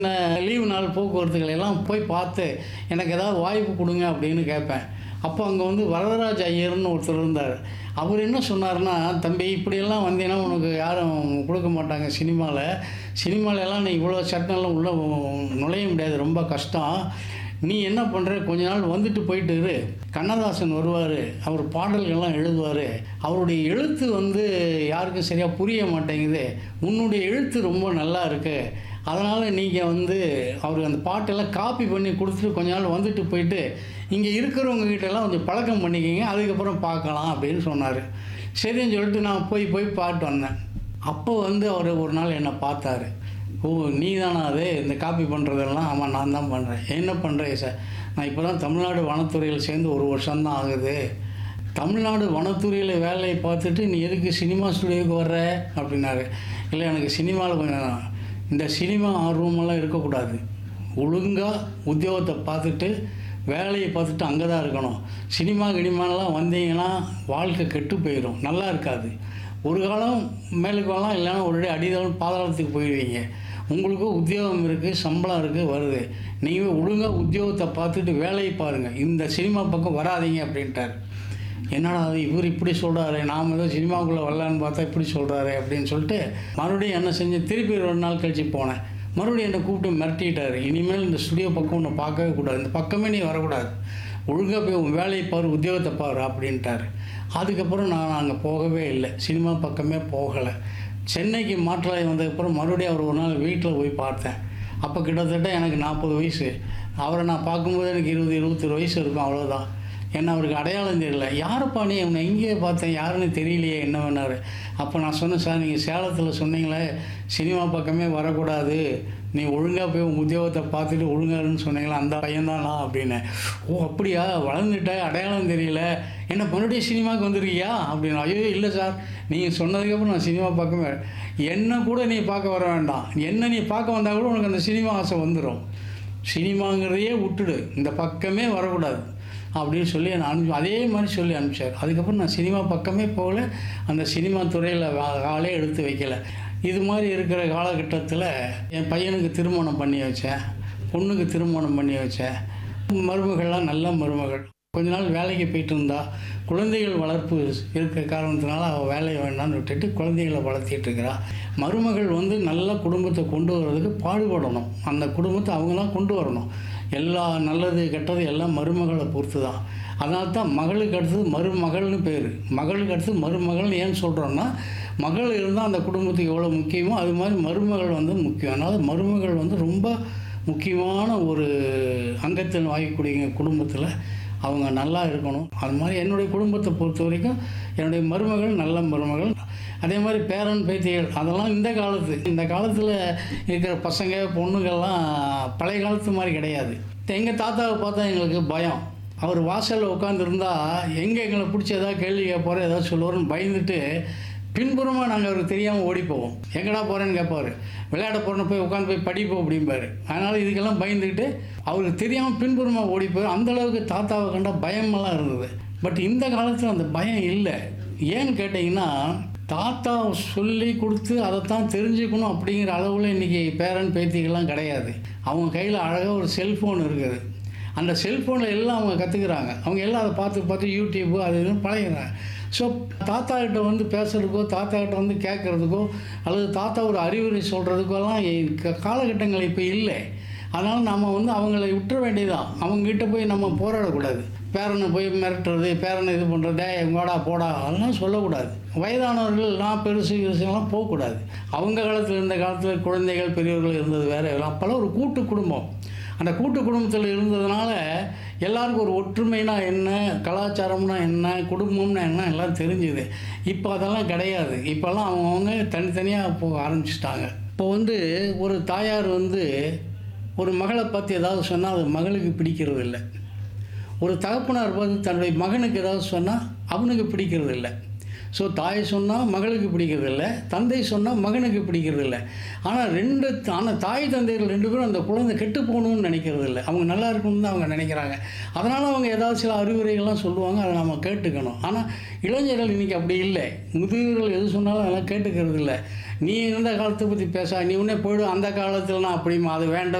leave நாள் போக்குவரத்துகளை எல்லாம் போய் பார்த்து எனக்கு ஏதாவது வாய்ப்பு கொடுங்க அப்படின்னு கேட்பேன் அப்போ அங்கே வந்து வரதராஜ் ஐயர்னு ஒருத்தர் இருந்தார் அவர் என்ன சொன்னார்னா தம்பி இப்படியெல்லாம் வந்தீங்கன்னா உனக்கு யாரும் கொடுக்க மாட்டாங்க சினிமாவில் சினிமால எல்லாம் நீ இவ்வளோ சட்டம்லாம் உள்ளே நுழைய முடியாது ரொம்ப கஷ்டம் நீ என்ன பண்ணுற கொஞ்ச நாள் வந்துட்டு போயிட்டு இரு கண்ணதாசன் வருவார் அவர் பாடல்கள்லாம் எழுதுவார் அவருடைய எழுத்து வந்து யாருக்கும் சரியாக புரிய மாட்டேங்குது உன்னுடைய எழுத்து ரொம்ப நல்லா இருக்கு அதனால் நீங்கள் வந்து அவருக்கு அந்த பாட்டெல்லாம் காப்பி பண்ணி கொடுத்துட்டு கொஞ்ச நாள் வந்துட்டு போயிட்டு இங்கே இருக்கிறவங்க கிட்ட எல்லாம் கொஞ்சம் பழக்கம் பண்ணிக்கிங்க அதுக்கப்புறம் பார்க்கலாம் அப்படின்னு சொன்னார் சரின்னு சொல்லிட்டு நான் போய் போய் பாட்டு வந்தேன் அப்போ வந்து அவர் ஒரு நாள் என்னை பார்த்தாரு ஓ நீ தானா அது இந்த காப்பி பண்ணுறதெல்லாம் ஆமாம் நான் தான் பண்ணுறேன் என்ன பண்ணுறேன் சார் நான் இப்போ தான் தமிழ்நாடு வனத்துறையில் சேர்ந்து ஒரு வருஷம்தான் ஆகுது தமிழ்நாடு வனத்துறையில் வேலையை பார்த்துட்டு நீ எதுக்கு சினிமா ஸ்டுடியோவுக்கு வர்ற அப்படின்னாரு இல்லை எனக்கு சினிமாவில் கொஞ்சம் இந்த சினிமா ஆர்வமெல்லாம் இருக்கக்கூடாது ஒழுங்காக உத்தியோகத்தை பார்த்துட்டு வேலையை பார்த்துட்டு அங்கே தான் இருக்கணும் சினிமா கினிமாலாம் வந்தீங்கன்னா வாழ்க்கை கெட்டு போயிடும் நல்லா இருக்காது ஒரு காலம் மேலுக்கு வரலாம் இல்லைன்னா ஒரு அடிதான் பாதாளத்துக்கு போயிடுவீங்க உங்களுக்கு உத்தியோகம் இருக்குது சம்பளம் இருக்குது வருது நீங்கள் ஒழுங்காக உத்தியோகத்தை பார்த்துட்டு வேலையை பாருங்கள் இந்த சினிமா பக்கம் வராதீங்க அப்படின்ட்டார் என்னடா அது இவர் இப்படி சொல்கிறாரு நாம் ஏதோ சினிமாவுக்குள்ளே வரலான்னு பார்த்தா இப்படி சொல்கிறாரு அப்படின்னு சொல்லிட்டு மறுபடியும் என்ன செஞ்சேன் திருப்பி ஒரு நாள் கழிச்சு போனேன் மறுபடியும் என்னை கூப்பிட்டு மிரட்டிட்டாரு இனிமேல் இந்த ஸ்டுடியோ பக்கம் உன்னை பார்க்கவே கூடாது இந்த பக்கமே நீ வரக்கூடாது ஒழுங்காக போய் உன் வேலையை பாரு உத்தியோகத்தை பாரு அப்படின்ட்டாரு அதுக்கப்புறம் நான் அங்கே போகவே இல்லை சினிமா பக்கமே போகலை சென்னைக்கு மாற்றலாகி வந்ததுக்கப்புறம் மறுபடியும் அவர் ஒரு நாள் வீட்டில் போய் பார்த்தேன் அப்போ கிட்டத்தட்ட எனக்கு நாற்பது வயசு அவரை நான் பார்க்கும்போது எனக்கு இருபது இருபத்தொரு வயசு இருக்கும் அவ்வளோதான் என்ன அவருக்கு அடையாளம் தெரியல யாருப்பா நீ உன்னை எங்கேயே பார்த்தேன் யாருன்னு தெரியலையே என்ன வேணாரு அப்போ நான் சொன்னேன் சார் நீங்கள் சேலத்தில் சொன்னீங்களே சினிமா பக்கமே வரக்கூடாது நீ ஒழுங்காக போய் உன் உத்தியோகத்தை பார்த்துட்டு ஒழுங்காருன்னு சொன்னீங்களா அந்த பையன்தான் நான் அப்படின்னேன் ஓ அப்படியா வளர்ந்துட்ட அடையாளம் தெரியல என்ன மறுபடியும் சினிமாவுக்கு வந்திருக்கியா அப்படின்னு ஐயோ இல்லை சார் நீங்கள் சொன்னதுக்கப்புறம் நான் சினிமா பார்க்கவே என்ன கூட நீ பார்க்க வர வேண்டாம் என்ன நீ பார்க்க வந்தால் கூட உனக்கு அந்த சினிமா ஆசை வந்துடும் சினிமாங்கிறதையே விட்டுடு இந்த பக்கமே வரக்கூடாது அப்படின்னு சொல்லி நான் அனுப்பி அதே மாதிரி சொல்லி அனுப்பிச்சார் அதுக்கப்புறம் நான் சினிமா பக்கமே போகல அந்த சினிமா துறையில் காலே எடுத்து வைக்கல இது மாதிரி இருக்கிற காலகட்டத்தில் என் பையனுக்கு திருமணம் பண்ணி வச்சேன் பொண்ணுக்கு திருமணம் பண்ணி வச்சேன் மருமகள்லாம் நல்ல மருமகள் கொஞ்ச நாள் வேலைக்கு போயிட்டு இருந்தா குழந்தைகள் வளர்ப்பு இருக்க காரணத்தினால அவள் வேலையை வேண்டாம்னு விட்டுட்டு குழந்தைகளை வளர்த்திட்டு இருக்கிறா மருமகள் வந்து நல்ல குடும்பத்தை கொண்டு வர்றதுக்கு பாடுபடணும் அந்த குடும்பத்தை அவங்களாம் கொண்டு வரணும் எல்லா நல்லது கெட்டது எல்லாம் மருமகளை பொறுத்து தான் அதனால தான் மகளுக்கு அடுத்தது மருமகள்னு பேர் மகளுக்கு அடுத்தது மருமகள்னு ஏன் சொல்கிறோன்னா மகள் இருந்தால் அந்த குடும்பத்துக்கு எவ்வளோ முக்கியமோ அது மாதிரி மருமகள் வந்து முக்கியம் அதனால் மருமகள் வந்து ரொம்ப முக்கியமான ஒரு அங்கத்தில் வாங்கக்கூடிய குடும்பத்தில் அவங்க நல்லா இருக்கணும் அது மாதிரி என்னுடைய குடும்பத்தை பொறுத்த வரைக்கும் என்னுடைய மருமகள் நல்ல மருமகள் அதே மாதிரி பேரன் பேத்திகள் அதெல்லாம் இந்த காலத்து இந்த காலத்தில் இருக்கிற பசங்க பொண்ணுங்கள்லாம் பழைய காலத்து மாதிரி கிடையாது எங்கள் தாத்தாவை பார்த்தா எங்களுக்கு பயம் அவர் வாசலில் உட்காந்துருந்தா எங்கே எங்களை பிடிச்சி ஏதாவது கேள்வி கேட்பாரு ஏதாவது சொல்லுவாருன்னு பயந்துட்டு பின்புறமாக நாங்கள் அவருக்கு தெரியாமல் ஓடி போவோம் எங்கடா போகிறேன்னு கேட்பாரு விளையாட போகிறேன்னு போய் உட்காந்து போய் படிப்போம் அப்படிம்பாரு அதனால் இதுக்கெல்லாம் பயந்துக்கிட்டு அவருக்கு தெரியாமல் பின்புறமாக ஓடி போய் அந்தளவுக்கு தாத்தாவை கண்டா பயமெல்லாம் இருந்தது பட் இந்த காலத்தில் அந்த பயம் இல்லை ஏன்னு கேட்டிங்கன்னா தாத்தா சொல்லி கொடுத்து அதைத்தான் தெரிஞ்சுக்கணும் அப்படிங்கிற அளவில் இன்றைக்கி பேரன் பேத்திகள்லாம் கிடையாது அவங்க கையில் அழகாக ஒரு செல்ஃபோன் இருக்குது அந்த செல்ஃபோனில் எல்லாம் அவங்க கற்றுக்குறாங்க அவங்க எல்லாம் அதை பார்த்து பார்த்து யூடியூப்பு அது இதுன்னு பழகிறாங்க ஸோ தாத்தா கிட்ட வந்து பேசுகிறதுக்கோ தாத்தா கிட்ட வந்து கேட்குறதுக்கோ அல்லது தாத்தா ஒரு அறிவுரை சொல்கிறதுக்கோலாம் காலகட்டங்கள் இப்போ இல்லை அதனால் நம்ம வந்து அவங்கள விட்டுற வேண்டியதான் அவங்ககிட்ட போய் நம்ம போராடக்கூடாது பேரனை போய் மிரட்டுறது பேரனை இது பண்ணுறது எங்கோடா போடா அதெல்லாம் சொல்லக்கூடாது வயதானவர்கள்லாம் பெருசு பெருசுலாம் போகக்கூடாது அவங்க காலத்தில் இருந்த காலத்தில் குழந்தைகள் பெரியவர்கள் இருந்தது வேறு அப்போல்லாம் ஒரு கூட்டு குடும்பம் அந்த கூட்டு குடும்பத்தில் இருந்ததுனால எல்லாருக்கும் ஒரு ஒற்றுமைனா என்ன கலாச்சாரம்னா என்ன குடும்பம்னா என்ன எல்லாம் தெரிஞ்சுது இப்போ அதெல்லாம் கிடையாது இப்போல்லாம் அவங்கவுங்க தனித்தனியாக போக ஆரம்பிச்சிட்டாங்க இப்போ வந்து ஒரு தாயார் வந்து ஒரு மகளை பற்றி ஏதாவது சொன்னால் அது மகளுக்கு பிடிக்கிறது இல்லை ஒரு தகப்பனார் பார்த்து தன்னுடைய மகனுக்கு ஏதாவது சொன்னால் அவனுக்கு பிடிக்கிறது இல்லை ஸோ தாய் சொன்னால் மகளுக்கு பிடிக்கிறதில்ல தந்தை சொன்னால் மகனுக்கு பிடிக்கிறதில்ல ஆனால் ரெண்டு ஆனால் தாய் தந்தையர்கள் ரெண்டு பேரும் அந்த குழந்தை கெட்டு போகணும்னு நினைக்கிறது இல்லை அவங்க நல்லா இருக்கணும்னு தான் அவங்க நினைக்கிறாங்க அதனால் அவங்க ஏதாவது சில அறிவுரைகள்லாம் சொல்லுவாங்க அதை நம்ம கேட்டுக்கணும் ஆனால் இளைஞர்கள் இன்றைக்கி அப்படி இல்லை முதியவர்கள் எது சொன்னாலும் அதெல்லாம் கேட்டுக்கிறது இல்லை நீ இருந்த காலத்தை பற்றி பேச நீ உடனே போய்டு அந்த காலத்துலலாம் அப்படிமா அது வேண்டாம்